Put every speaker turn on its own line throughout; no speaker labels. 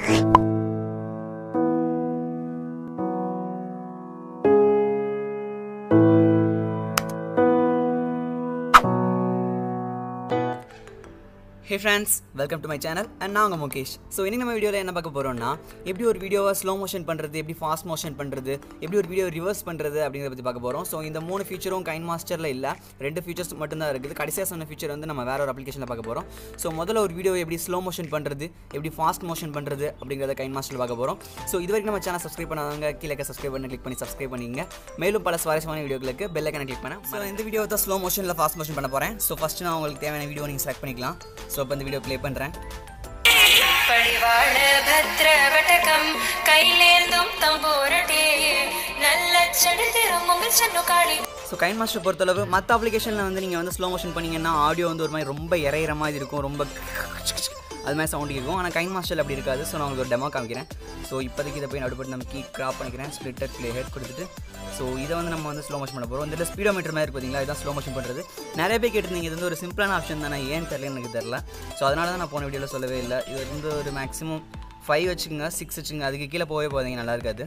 hey friends welcome to my channel and நான் உங்கள் Mukesh so இன்னைக்கு நம்ம வீடியோவில் என்ன பார்க்க போகிறோம்னா எப்படி ஒரு வீடியோவை ஸ்லோ மோஷன் பண்ணுறது எப்படி ஃபாஸ்ட் மோஷன் பண்ணுறது எப்படி ஒரு வீடியோ ரிவர்ஸ் பண்ணுறது அப்படிங்கிறத பற்றி பார்க்க போகிறோம் ஸோ இந்த மூணு ஃபீச்சரும் கைன் மாஸ்டரில் இல்லை ரெண்டு ஃபீச்சர்ஸ் மட்டும்தான் இருக்குது கடைசியாக சொன்ன ஃபீச்சர் வந்து நம்ம வேற ஒரு அப்ளிகேஷனில் பார்க்க போகிறோம் ஸோ முதல்ல ஒரு வீடியோ எப்படி ஸ்லோ மோஷன் பண்ணுறது எப்படி ஃபாஸ்ட் மோஷன் பண்ணுறது அப்படிங்கிறத கைன் மாஸ்டரில் பார்க்க போகிறோம் ஸோ இது வரைக்கும் நம்ம சேனல் சப்ஸ்கிரைப் பண்ணாதவங்க கீழே சப்ஸ்கிரைப் பண்ணி கிளிக் பண்ணி சப்ஸ்கிரைப் பண்ணிங்க மேலும் பல சுவாரஸ்யமான வீடியோக்களுக்கு பெல் ஐக்கனை கிளிக் பண்ணேன் ஸோ இந்த வீடியோ தான் ஸ்லோ மோஷனில் ஃபாஸ்ட் மோஷன் பண்ண போகிறேன் ஸோ ஃபஸ்ட்டு நான் உங்களுக்கு தேவையான வீடியோ நீங்கள் செலக்ட் பண்ணிக்கலாம் ஸோ இப்போ இந்த வீடியோ ப்ளே பண்ணுறேன்
പടിവാള ഭദ്രവടകം കൈലേന്തും തമ്പൂരട്ടെ നല്ല ചെടുതിരുമുമ്പിൽ ചെന്നു കാളി
ஸோ கைன் மாஸ்டர் பொறுத்தளவு மற்ற அப்ளிகேஷனில் வந்து நீங்கள் வந்து ஸ்லோ மோஷன் பண்ணீங்கன்னா ஆடியோ வந்து ஒரு மாதிரி ரொம்ப இறையிற மாதிரி இருக்கும் ரொம்ப அது மாதிரி சவுண்ட் இருக்கும் ஆனால் கைன் மாஸ்டரில் அப்படி இருக்காது ஸோ நான் உங்களுக்கு ஒரு டெமோ காமிக்கிறேன் ஸோ இப்போதைக்கு இதை போய் நடுப்பட்டு நம்ம கீ கிராப் பண்ணிக்கிறேன் ஸ்ப்ளிட்டர் ப்ளே ஹெட் கொடுத்துட்டு ஸோ இதை வந்து நம்ம வந்து ஸ்லோ மோஷன் பண்ண போகிறோம் இதில் ஸ்பீடோமீட்டர் மாதிரி இருக்கு பார்த்தீங்களா இதுதான் ஸ்லோ மோஷன் பண்ணுறது நிறைய பேர் கேட்டிருந்தீங்க இது வந்து ஒரு சிம்பிளான ஆப்ஷன் தானே ஏன் தெரியல எனக்கு தெரில ஸோ அதனால தான் நான் போன வீடியோவில் சொல்லவே இல்லை இது வந்து ஒரு மேக்ஸிமம் ஃபைவ் வச்சுக்கோங்க சிக்ஸ் வச்சுங்க அதுக்கு கீழே போகவே போதீங்க நல்லா இருக்காது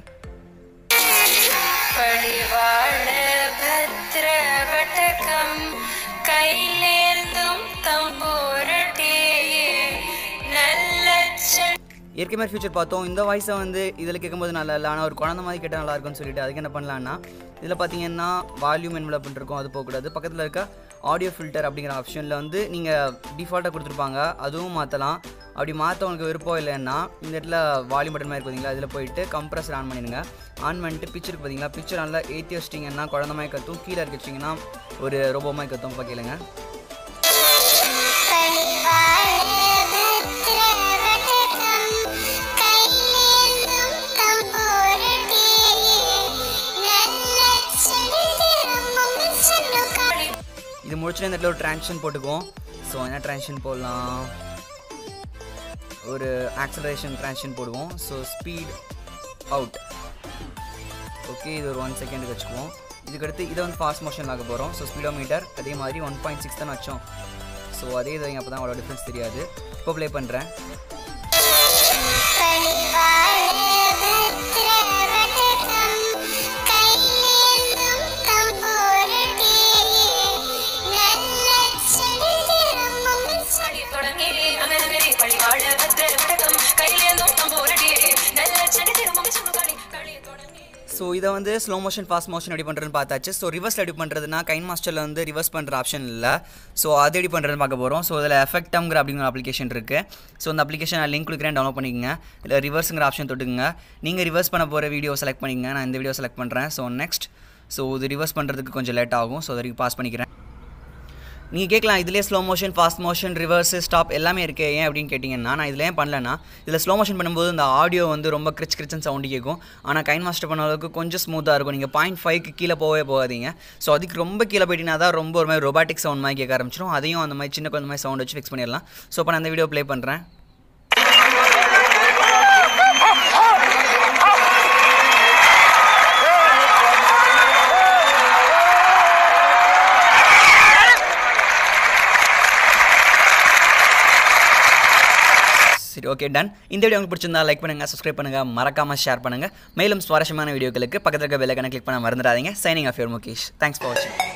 പടിവാള ഭദ്രവടകം കൈലേന്തും തമ്പൂരട്ടെ നല്ല ചെടു
ஏற்கனவே ஃபியூச்சர் பார்த்தோம் இந்த வாய்ஸை வந்து இதில் கேட்கும்போது நல்லா இல்லை ஆனால் ஒரு குழந்த மாதிரி கேட்டால் நல்லா இருக்கும்னு சொல்லிட்டு அதுக்கு என்ன பண்ணலான்னா இதில் பார்த்தீங்கன்னா வால்யூம் என்வலப் இருக்கும் அது போகக்கூடாது பக்கத்தில் இருக்க ஆடியோ ஃபில்டர் அப்படிங்கிற ஆப்ஷனில் வந்து நீங்கள் டிஃபால்ட்டாக கொடுத்துருப்பாங்க அதுவும் மாற்றலாம் அப்படி மாற்ற உங்களுக்கு விருப்பம் இல்லைன்னா இந்த இடத்துல வால்யூம் பட்டன் மாதிரி பார்த்தீங்களா இதில் போயிட்டு கம்ப்ரஸர் ஆன் பண்ணிடுங்க ஆன் பண்ணிட்டு பிக்சருக்கு பார்த்தீங்களா பிக்சர் நல்லா ஏற்றி வச்சிட்டிங்கன்னா குழந்த மாதிரி கத்தும் கீழே இருக்க வச்சிங்கன்னா ஒரு ரோபோ மாதிரி கத்தும் இப்போ கேளுங்க இது முடிச்சுட்டு இந்த இடத்துல ஒரு ட்ரான்ஷன் போட்டுக்குவோம் ஸோ என்ன ட்ரான்ஷன் போடலாம் ஒரு ஆக்சலரேஷன் ட்ரான்ஷன் போடுவோம் ஸோ ஸ்பீட் அவுட் ஓகே இது ஒரு ஒன் செகண்டுக்கு வச்சுக்குவோம் இதுக்கடுத்து இதை வந்து ஃபாஸ்ட் மோஷன் ஆக போகிறோம் ஸோ ஸ்பீடோமீட்டர் அதே மாதிரி ஒன் பாயிண்ட் சிக்ஸ் தானே வச்சோம் ஸோ அதே இது அப்போ தான் அவ்வளோ டிஃப்ரென்ஸ் தெரியாது இப்போ ப்ளே பண்ணுறேன்
തുടങ്ങി അങ്ങനെ പടിവാള ഭദ്രവടകം കൈലേന്തും തമ്പൂരട്ടെ നല്ല ചെടുതിരുമുമ്പിൽ ചെന്നു കാളി കളി തുടങ്ങി
ஸோ இதை வந்து ஸ்லோ மோஷன் ஃபாஸ்ட் மோஷன் எப்படி பண்ணுறதுன்னு பார்த்தாச்சு ஸோ ரிவர்ஸ் எப்படி பண்ணுறதுனா கைன் மாஸ்டரில் வந்து ரிவர்ஸ் பண்ணுற ஆப்ஷன் இல்லை ஸோ அது எப்படி பண்ணுறதுன்னு பார்க்க போகிறோம் ஸோ இதில் எஃபெக்டம்ங்கிற அப்படிங்கிற அப்ளிகேஷன் இருக்குது ஸோ அந்த அப்ளிகேஷன் நான் லிங்க் கொடுக்குறேன் டவுன்லோட் பண்ணிக்கங்க இல்லை ரிவர்ஸுங்கிற ஆப்ஷன் தொட்டுக்குங்க நீங்கள் ரிவர்ஸ் பண்ண போகிற வீடியோ செலக்ட் பண்ணிக்கங்க நான் இந்த வீடியோ செலக்ட் பண்ணுறேன் ஸோ நெக்ஸ்ட் ஸோ இது ரிவர்ஸ் பண்ணுறதுக்கு கொஞ்சம் லேட் ஆகும் ஸோ அது வரைக்கும் பாஸ் பண்ணிக்கிறேன் நீங்கள் கேட்கலாம் இதிலே slow motion fast motion reverse stop எல்லாமே இருக்கே ஏன் அப்படின்னு கேட்டிங்கன்னா நான் இதில் ஏன் பண்ணலன்னா இதில் ஸ்லோ மோஷன் பண்ணும்போது இந்த ஆடியோ வந்து ரொம்ப கிரிச் கிரிச்சன் சவுண்டு கேட்கும் ஆனால் கைன் மாஸ்டர் பண்ண அளவுக்கு கொஞ்சம் ஸ்மூத்தாக இருக்கும் நீங்கள் பாயிண்ட் ஃபைவ்க்கு கீழே போகவே போகாதீங்க ஸோ அதுக்கு ரொம்ப கீழே போயிட்டீங்கன்னா தான் ரொம்ப ஒரு மாதிரி ரொபாட்டிக் சவுண்ட் மாதிரி கேட்க ஆரம்பிச்சிடும் அதையும் அந்த மாதிரி சின்ன குழந்த மாதிரி சவுண்ட் வச்சு ஃபிக்ஸ் பண்ணிடலாம் ஸோ இப்போ நான் அந்த வீடியோ ப்ளே பண்ணுறேன் சரி ஓகே டன் இந்த வீடியோ உங்களுக்கு பிடிச்சிருந்தா லைக் பண்ணுங்கள் சப்ஸ்கிரைப் பண்ணுங்கள் மறக்காமல் ஷேர் பண்ணுங்கள் மேலும் சுவாரஸ்யமான வீடியோக்களுக்கு பக்கத்தில் இருக்க பெல்லைக்கான கிளிக் பண்ண மறந்துடாதீங்க signing off your Mukesh thanks for வாட்சிங்